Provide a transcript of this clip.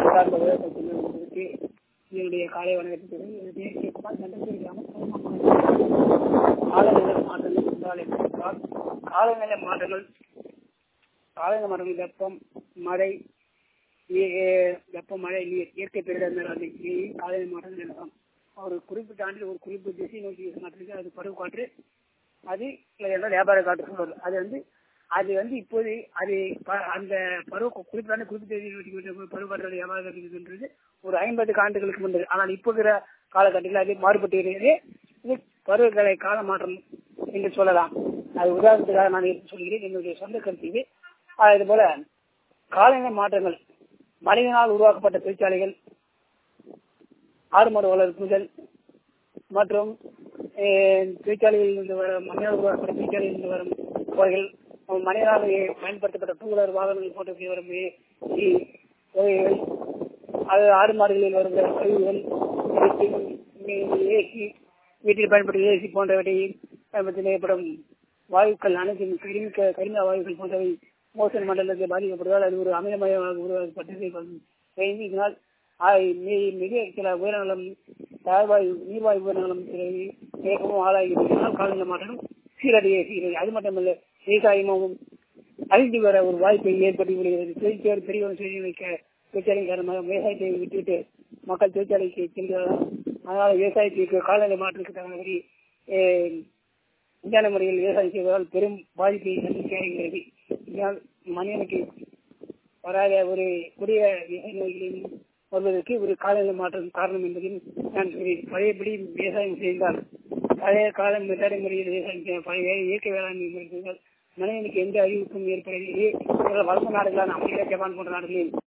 சார்ந்த உலகத்திற்கு என்னுடைய காலை வணக்கத்துக்கு தேசிய குமார் சந்திரசேகர் கிராமம் காலநிலை மாற்றங்கள் என்றால் என்னவென்றால் காலநிலை மாற்றங்கள் காலநிலை மாற்றங்கள் வெப்பம் மழை நீ- வெப்பம் மழை நீர் இயற்கை பேரிடர் அன்னைக்கு காலநிலை மாற்றங்கள் எனலாம் ஒரு குறிப்பிட்ட ஆண்டில் ஒரு குறிப்பிட்ட திசை நோக்கி மாற்றிருக்கு அது பருவ காற்று அது இல்லை என்றால் வியாபார காற்று சொல்வது அது வந்து அது வந்து இப்போது அது ப- அந்த பருவ குறிப்பிட்ட குறிப்பிட்ட திசை நோக்கி விட்ட பருவ காற்று வியாபார காற்றுன்றது ஒரு ஐம்பது ஆண்டுகளுக்கு முன்பு ஆனால் இப்போ இருக்கிற காலகட்டத்தில் அது மாறுபட்டு இருக்கிறது இது பருவங்களை கால மாற்றம் என்று சொல்லலாம் அது உதாரணத்துக்காக நான் எடுத்து சொல்கிறேன் என்னுடைய சொந்த கருத்து இது ஆஹ் இது போல காலநிலை மாற்றங்கள் மனிதனால் உருவாக்கப்பட்ட தொழிற்சாலைகள் ஆடு மாடு வளர்ப்புகள் மற்றும் அஹ், தொழிற்சாலைகளில் இருந்து வர மனிதனால் உருவாக்கப்பட்ட தொழிற்சாலையில் இருந்து வரும் புகைகள் மனிதனால் பயன்படுத்தப்பட்ட டூ வீலர் வாகனங்கள் போன்ற வரும் ஏ- ஏ- புகைகள் அது ஆடு மாடுகளில் வருகிற கழிவுகள் ஏசி வீட்டில் பயன்படுத்தும் ஏசி போன்றவற்றை பயன்படுத்தி ஏற்படும் வாயுக்கள் அனைத்தும் கரிம கரிம வாயுக்கள் போன்றவை மோசன் மண்டலத்தில் பாதிக்கப்படுவதால் அது ஒரு அமிலமயமாக உருவாக்கப்பட்டது இதனால் ஆ- மி- மிக சில உயிரினங்களும் தாழ்வாயு நீர்வாயு உயிரினங்களும் சில இயக்கமும் ஆளாகிறதுனால் காலநிலை மாற்றம் சீரடைய செய்கிறது அது மட்டுமல்ல விவசாயமும் அழிந்து வர ஒரு வாய்ப்பை ஏற்படுத்தி விடுகிறது தொழிற்சாலை பெரிய செய்தி வைக்க தொழிற்சாலை காரணமாக விவசாயத்தை விட்டுவிட்டு மக்கள் தொழிற்சாலைக்கு செல்கிறார்கள் அதனால் விவசாயத்திற்கு காலநிலை மாற்றத்துக்கு தகுந்தபடி அஹ், விஞ்ஞான முறையில் விவசாயம் செய்வதால் பெரும் பாதிப்பை சந்திக்க இருக்கிறது இதனால் மனிதனுக்கு வராத ஒரு கொடிய விவசாய நோய்களையும் வருவதற்கு ஒரு காலநிலை மாற்றம் காரணம் என்பதையும் நான் சொல்கிறேன் பழையபடி விவசாயம் செய்தால் பழைய கால மெத்தடை முறையில் விவசாயம் செய்ய பழைய இயற்கை வேளாண்மை முறை செய்தால் மனிதனுக்கு எந்த அறிவிப்பும் ஏற்படவில்லை வளர்ந்த நாடுகளான அமெரிக்கா ஜப்பான் போன்ற நாடுகளில்